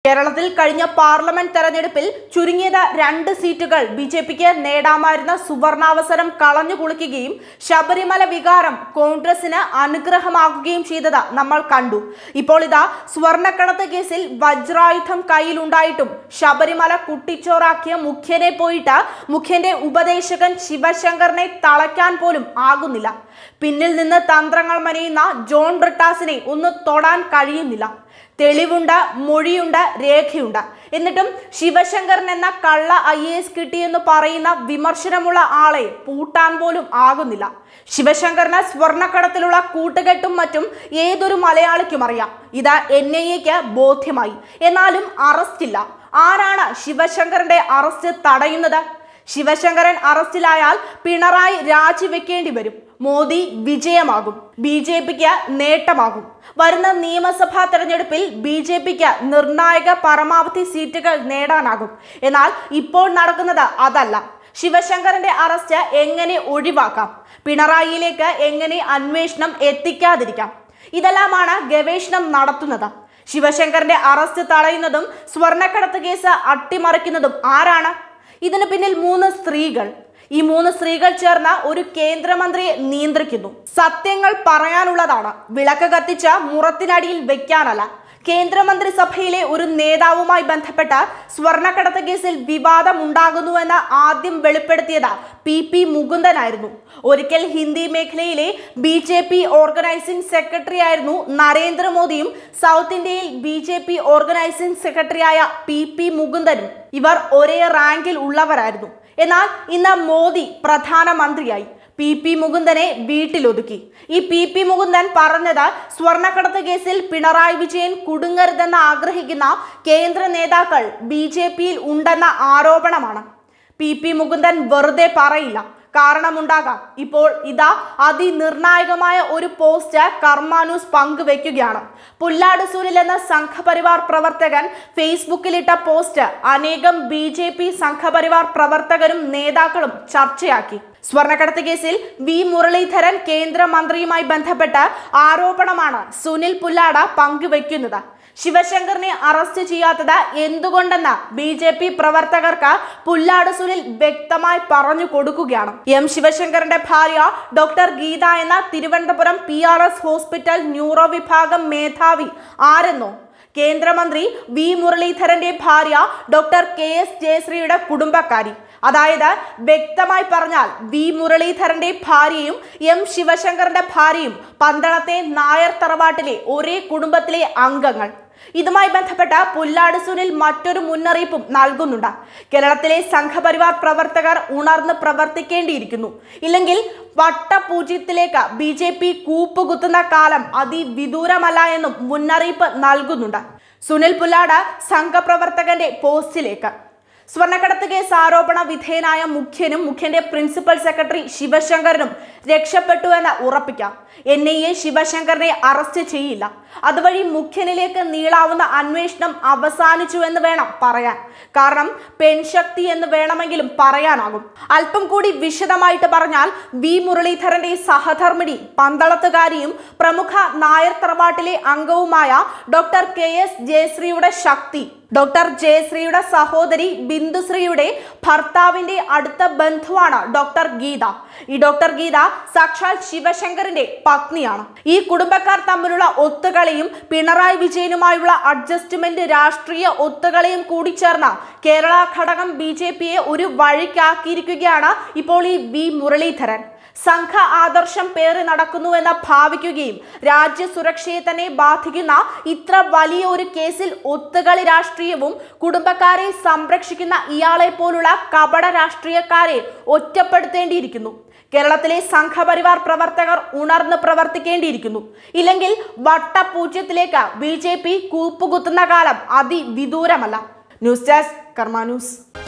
കേരളത്തിൽ കഴിഞ്ഞ പാർലമെന്റ് തെരഞ്ഞെടുപ്പിൽ ചുരുങ്ങിയത് രണ്ട് സീറ്റുകൾ ബി ജെ പിക്ക് നേടാമായിരുന്ന സുവർണാവസരം കളഞ്ഞു കുളിക്കുകയും ശബരിമല വികാരം കോൺഗ്രസിന് അനുഗ്രഹമാകുകയും ചെയ്തത് നമ്മൾ കണ്ടു ഇപ്പോൾ ഇതാ സ്വർണ്ണക്കടത്ത് കേസിൽ വജ്രായുധം കയ്യിലുണ്ടായിട്ടും ശബരിമല കുട്ടിച്ചോറാക്കിയ മുഖ്യനെ പോയിട്ട് മുഖ്യന്റെ ഉപദേശകൻ ശിവശങ്കറിനെ തളയ്ക്കാൻ പോലും ആകുന്നില്ല പിന്നിൽ നിന്ന് തന്ത്രങ്ങൾ മനയുന്ന ജോൺ ബ്രിട്ടാസിനെ ഒന്ന് തൊടാൻ കഴിയുന്നില്ല തെളിവുണ്ട് മൊഴിയുണ്ട് രേഖയുണ്ട് എന്നിട്ടും ശിവശങ്കരൻ എന്ന കള്ള ഐ എ എസ് കിട്ടിയെന്ന് പറയുന്ന വിമർശനമുള്ള ആളെ പൂട്ടാൻ പോലും ആകുന്നില്ല ശിവശങ്കറിന് സ്വർണ്ണക്കടത്തിലുള്ള കൂട്ടുകെട്ടും മറ്റും ഏതൊരു മലയാളിക്കും അറിയാം ഇത് എൻ ഐ എക്ക് ബോധ്യമായി എന്നാലും അറസ്റ്റില്ല ആരാണ് ശിവശങ്കറിന്റെ അറസ്റ്റ് തടയുന്നത് ശിവശങ്കരൻ അറസ്റ്റിലായാൽ പിണറായി രാജിവെക്കേണ്ടി വരും മോദി വിജയമാകും ബി ജെ പിക്ക് നേട്ടമാകും വരുന്ന നിയമസഭാ തെരഞ്ഞെടുപ്പിൽ ബി ജെ പിക്ക് നിർണായക പരമാവധി സീറ്റുകൾ നേടാനാകും എന്നാൽ ഇപ്പോൾ നടക്കുന്നത് അതല്ല ശിവശങ്കരന്റെ അറസ്റ്റ് എങ്ങനെ ഒഴിവാക്കാം പിണറായിയിലേക്ക് എങ്ങനെ അന്വേഷണം എത്തിക്കാതിരിക്കാം ഇതെല്ലാമാണ് ഗവേഷണം നടത്തുന്നത് ശിവശങ്കരന്റെ അറസ്റ്റ് തടയുന്നതും സ്വർണ്ണക്കടത്ത് കേസ് അട്ടിമറിക്കുന്നതും ആരാണ് ഇതിന് പിന്നിൽ മൂന്ന് സ്ത്രീകൾ ഈ മൂന്ന് സ്ത്രീകൾ ചേർന്ന് ഒരു കേന്ദ്രമന്ത്രിയെ നിയന്ത്രിക്കുന്നു സത്യങ്ങൾ പറയാനുള്ളതാണ് വിളക്ക് കത്തിച്ച മുറത്തിനടിയിൽ വെക്കാനല്ല കേന്ദ്രമന്ത്രിസഭയിലെ ഒരു നേതാവുമായി ബന്ധപ്പെട്ട സ്വർണ്ണക്കടത്ത് കേസിൽ വിവാദം ഉണ്ടാകുന്നുവെന്ന് ആദ്യം വെളിപ്പെടുത്തിയത് പി പി മുകുന്ദനായിരുന്നു ഒരിക്കൽ ഹിന്ദി മേഖലയിലെ B J P organising secretary ആയിരുന്നു നരേന്ദ്രമോദിയും സൗത്ത് ഇന്ത്യയിൽ ബി ജെ പി ഓർഗനൈസിംഗ് സെക്രട്ടറിയായ പി പി മുകുന്ദനും ഇവർ ഒരേ റാങ്കിൽ ഉള്ളവരായിരുന്നു എന്നാൽ ഇന്ന് മോദി പ്രധാനമന്ത്രിയായി പി പി മുകുന്ദനെ വീട്ടിലൊതുക്കി ഈ പി പി മുകുന്ദൻ പറഞ്ഞത് സ്വർണ്ണക്കടത്ത് കേസിൽ പിണറായി വിജയൻ കുടുങ്ങരുതെന്ന് ആഗ്രഹിക്കുന്ന കേന്ദ്ര നേതാക്കൾ ബി ജെ പിയിൽ ഉണ്ടെന്ന ആരോപണമാണ് പി പി മുകുന്ദൻ വെറുതെ പറയില്ല കാരണമുണ്ടാകാം ഇപ്പോൾ ഇതാ അതിനിർണായകമായ ഒരു പോസ്റ്റ് കർമാനൂസ് പങ്കുവെക്കുകയാണ് പുല്ലാട് സുനിൽ എന്ന സംഘപരിവാർ പ്രവർത്തകൻ ഫേസ്ബുക്കിലിട്ട പോസ്റ്റ് അനേകം ബി ജെ പി സംഘപരിവാർ പ്രവർത്തകരും നേതാക്കളും ചർച്ചയാക്കി സ്വർണ്ണക്കടത്ത് കേസിൽ വി മുരളീധരൻ കേന്ദ്രമന്ത്രിയുമായി ബന്ധപ്പെട്ട ആരോപണമാണ് സുനിൽ പുല്ലാട പങ്കുവെക്കുന്നത് ശിവശങ്കറിനെ അറസ്റ്റ് ചെയ്യാത്തത് എന്തുകൊണ്ടെന്ന് ബി ജെ പി പ്രവർത്തകർക്ക് പുല്ലാട് സുനിൽ വ്യക്തമായി പറഞ്ഞു കൊടുക്കുകയാണ് എം ശിവശങ്കറിന്റെ ഭാര്യ ഡോക്ടർ ഗീത എന്ന Thiruvananthapuram P R S hospital neuro വിഭാഗം മേധാവി ആരെന്നോ കേന്ദ്രമന്ത്രി വി മുരളീധരന്റെ ഭാര്യ ഡോക്ടർ കെ എസ് ജയശ്രീയുടെ കുടുംബക്കാരി അതായത് വ്യക്തമായി പറഞ്ഞാൽ വി മുരളീധരന്റെ ഭാര്യയും എം ശിവശങ്കറിന്റെ ഭാര്യയും പന്തളത്തെ നായർ തറവാട്ടിലെ ഒരേ കുടുംബത്തിലെ അംഗങ്ങൾ ഇതുമായി ബന്ധപ്പെട്ട പുല്ലാട് സുനിൽ മറ്റൊരു മുന്നറിയിപ്പും നൽകുന്നുണ്ട് കേരളത്തിലെ സംഘപരിവാർ പ്രവർത്തകർ ഉണർന്ന് പ്രവർത്തിക്കേണ്ടിയിരിക്കുന്നു ഇല്ലെങ്കിൽ വട്ടപൂജ്യത്തിലേക്ക് ബി ജെ പി കൂപ്പുകുത്തുന്ന കാലം അതിവിദൂരമല്ല എന്നും മുന്നറിയിപ്പ് നൽകുന്നുണ്ട് സുനിൽ പുല്ലാട് സംഘപ്രവർത്തകന്റെ പോസ്റ്റിലേക്ക് സ്വർണ്ണക്കടത്ത് കേസ് ആരോപണ വിധേയനായ മുഖ്യനും മുഖ്യന്റെ പ്രിൻസിപ്പൽ സെക്രട്ടറി ശിവശങ്കരനും രക്ഷപ്പെട്ടുവെന്ന് ഉറപ്പിക്കാം എൻ ഐ എ ശിവശങ്കറിനെ അറസ്റ്റ് ചെയ്യില്ല അതുവഴി മുഖ്യനിലേക്ക് നീളാവുന്ന അന്വേഷണം അവസാനിച്ചുവെന്ന് വേണം പറയാൻ കാരണം പെൺശക്തി എന്ന് വേണമെങ്കിലും പറയാനാകും അല്പം കൂടി വിശദമായിട്ട് പറഞ്ഞാൽ വി മുരളീധരന്റെ സഹധർമ്മിണി പന്തളത്തുകാരിയും പ്രമുഖ നായർ തറവാട്ടിലെ അംഗവുമായ ഡോക്ടർ കെ എസ് ജയശ്രീയുടെ ശക്തി ഡോക്ടർ ജയശ്രീയുടെ സഹോദരി ബിന്ദുശ്രീയുടെ ഭർത്താവിന്റെ അടുത്ത ബന്ധുവാണ് ഡോക്ടർ ഗീത ഈ ഡോക്ടർ ഗീത സാക്ഷാൽ ശിവശങ്കറിന്റെ പത്നിയാണ് ഈ കുടുംബക്കാർ തമ്മിലുള്ള ഒത്തുകളിയും പിണറായി വിജയനുമായുള്ള അഡ്ജസ്റ്റ്മെന്റ് രാഷ്ട്രീയ ഒത്തുകളിയും കൂടി ചേർന്ന കേരള ഘടകം ബി ജെ പിയെ ഒരു വഴിക്കാക്കിയിരിക്കുകയാണ് ഇപ്പോൾ ഈ വി മുരളീധരൻ സംഘ ആദർശം പേറി നടക്കുന്നുവെന്ന് ഭാവിക്കുകയും രാജ്യ സുരക്ഷയെ തന്നെ ബാധിക്കുന്ന ഇത്ര വലിയ ഒരു കേസിൽ ഒത്തുകളി രാഷ്ട്രീയവും കുടുംബക്കാരെ സംരക്ഷിക്കുന്ന ഇയാളെ പോലുള്ള കപട രാഷ്ട്രീയക്കാരെ ഒറ്റപ്പെടുത്തേണ്ടിയിരിക്കുന്നു കേരളത്തിലെ സംഘപരിവാർ പ്രവർത്തകർ ഉണർന്ന് പ്രവർത്തിക്കേണ്ടിയിരിക്കുന്നു ഇല്ലെങ്കിൽ വട്ടപൂജ്യത്തിലേക്ക് ബി ജെ പി കൂപ്പുകുത്തുന്ന കാലം അതിവിദൂരമല്ല ന്യൂസ് ഡെസ്ക് കർമ്മ ന്യൂസ്